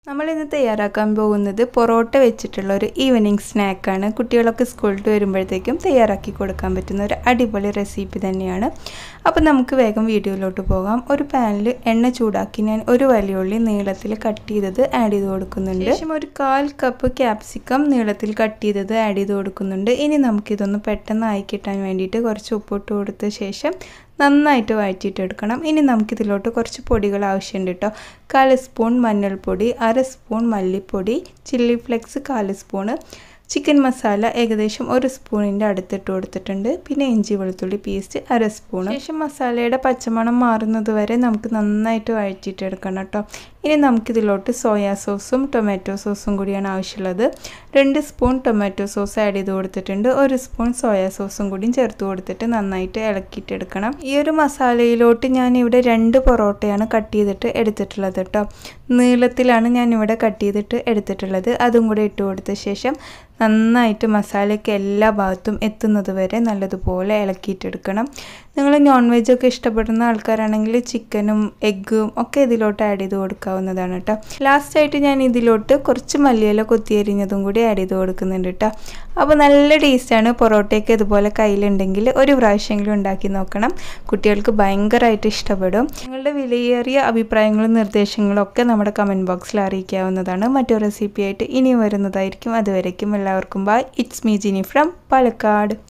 നമ്മൾ ഇന്ന് തയ്യാറാക്കാൻ പോകുന്നത് പൊറോട്ട വെച്ചിട്ടുള്ള ഒരു ഈവനിങ് സ്നാക്കാണ് കുട്ടികളൊക്കെ സ്കൂളിൽ വരുമ്പോഴത്തേക്കും തയ്യാറാക്കി കൊടുക്കാൻ പറ്റുന്ന ഒരു അടിപൊളി റെസിപ്പി തന്നെയാണ് അപ്പോൾ നമുക്ക് വേഗം വീഡിയോയിലോട്ട് പോകാം ഒരു പാനിൽ എണ്ണ ചൂടാക്കി ഞാൻ ഒരു വലിയ ഉള്ളി നീളത്തിൽ കട്ട് ചെയ്തത് ആഡ് ചെയ്ത് കൊടുക്കുന്നുണ്ട് ശേഷം ഒരു കാൽ കപ്പ് ക്യാപ്സിക്കം നീളത്തിൽ കട്ട് ചെയ്തത് ആഡ് ചെയ്ത് കൊടുക്കുന്നുണ്ട് ഇനി നമുക്കിതൊന്ന് പെട്ടെന്ന് ആയി കിട്ടാൻ വേണ്ടിയിട്ട് കുറച്ച് ഉപ്പിട്ട് കൊടുത്ത ശേഷം നന്നായിട്ട് വഴറ്റിയിട്ടെടുക്കണം ഇനി നമുക്കിതിലോട്ട് കുറച്ച് പൊടികൾ ആവശ്യമുണ്ട് കേട്ടോ കാൽ സ്പൂൺ മഞ്ഞൾപ്പൊടി അര സ്പൂൺ മല്ലിപ്പൊടി ചില്ലി ഫ്ലെക്സ് കാൽ സ്പൂണ് ചിക്കൻ മസാല ഏകദേശം ഒരു സ്പൂണിൻ്റെ അടുത്തിട്ട് കൊടുത്തിട്ടുണ്ട് പിന്നെ ഇഞ്ചി വെളുത്തുള്ളി പേസ്റ്റ് അര സ്പൂൺ ശേഷം മസാലയുടെ പച്ചമണം മാറുന്നത് വരെ നമുക്ക് നന്നായിട്ട് വഴറ്റിയിട്ടെടുക്കണം കേട്ടോ ഇനി നമുക്കിതിലോട്ട് സോയാ സോസും ടൊമാറ്റോ സോസും കൂടിയാണ് ആവശ്യമുള്ളത് രണ്ട് സ്പൂൺ ടൊമാറ്റോ സോസ് ആഡ് ചെയ്ത് കൊടുത്തിട്ടുണ്ട് ഒരു സ്പൂൺ സോയാ സോസും കൂടിയും ചേർത്ത് കൊടുത്തിട്ട് നന്നായിട്ട് ഇളക്കിയിട്ടെടുക്കണം ഈ ഒരു മസാലയിലോട്ട് ഞാൻ ഇവിടെ രണ്ട് പൊറോട്ടയാണ് കട്ട് ചെയ്തിട്ട് എടുത്തിട്ടുള്ളത് കേട്ടോ നീളത്തിലാണ് ഞാൻ ഇവിടെ കട്ട് ചെയ്തിട്ട് എടുത്തിട്ടുള്ളത് അതും കൂടെ ഇട്ട് കൊടുത്ത ശേഷം നന്നായിട്ട് മസാലയ്ക്ക് എല്ലാ ഭാഗത്തും എത്തുന്നത് വരെ നല്ലതുപോലെ ഇളക്കിയിട്ടെടുക്കണം നിങ്ങൾ നോൺ വെജ് ഒക്കെ ഇഷ്ടപ്പെടുന്ന ആൾക്കാരാണെങ്കിൽ ചിക്കനും എഗ്ഗും ഒക്കെ ഇതിലോട്ട് ആഡ് ചെയ്ത് കൊടുക്കാവുന്നതാണ് കേട്ടോ ലാസ്റ്റായിട്ട് ഞാൻ ഇതിലോട്ട് കുറച്ച് മല്ലിയില കൊത്തിയരിഞ്ഞതും കൂടി ആഡ് ചെയ്ത് കൊടുക്കുന്നുണ്ട് കേട്ടോ അപ്പോൾ നല്ല ടേസ്റ്റാണ് പൊറോട്ടയൊക്കെ ഇതുപോലെ കയ്യിലുണ്ടെങ്കിൽ ഒരു പ്രാവശ്യമെങ്കിലും ഉണ്ടാക്കി നോക്കണം കുട്ടികൾക്ക് ഭയങ്കരമായിട്ട് ഇഷ്ടപ്പെടും നിങ്ങളുടെ വിലയേറിയ അഭിപ്രായങ്ങളും നിർദ്ദേശങ്ങളും ഒക്കെ നമ്മുടെ കമൻറ്റ് ബോക്സിൽ അറിയിക്കാവുന്നതാണ് മറ്റൊരു റെസിപ്പിയായിട്ട് ഇനി വരുന്നതായിരിക്കും അതുവരയ്ക്കും എല്ലാവർക്കും bye it's me Jini from Palakkad